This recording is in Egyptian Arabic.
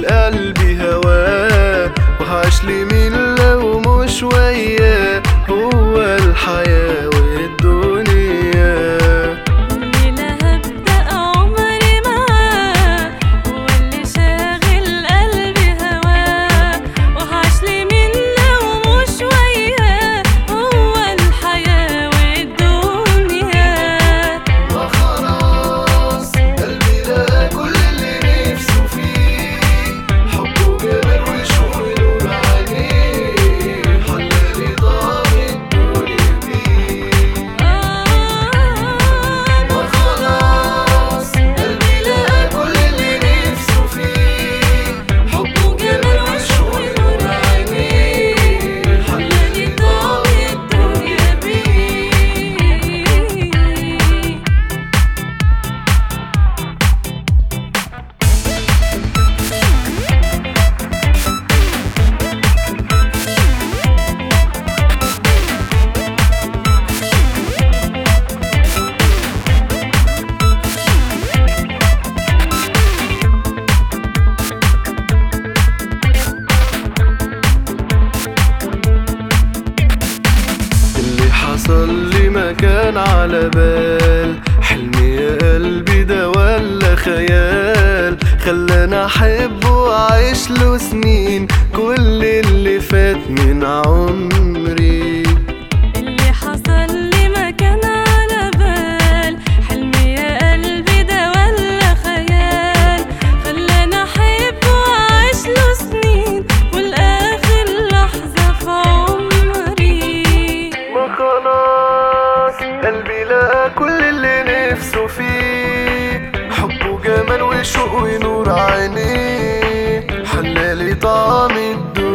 القلب هواه وهعيش لمين لو مش وياه هو الحياة والدنيا الليلة هبدأ عمري معاه هو اللي شاغل قلبي هواه وهعيش لمين لو مش وياه هو الحياة والدنيا ما خلاص قلبي لقى كل اللي نفسه فيه حب وجمال وشوق ونور عينيه حلالي ضاع الدنيا بيه ما خلاص قلبي لقى كل اللي نفسه فيه حب وجمال وشوق ونور عينيه حلالي ضاع الدنيا بيه اللي حصل لي ما كان على بال حلمي يا قلبي ده ولا خيال خلاني احب واعيش له سنين كل اللي فات من عمري اللي حصل لي ما كان على بال حلمي يا قلبي ده ولا خيال خلاني احب واعيش له سنين والاخر لحظة في عمري ما خلاص قلبي لقى كل اللي نفسه فيه حب وجمال وشوق ونور عينيه حلالي طعم الدنيا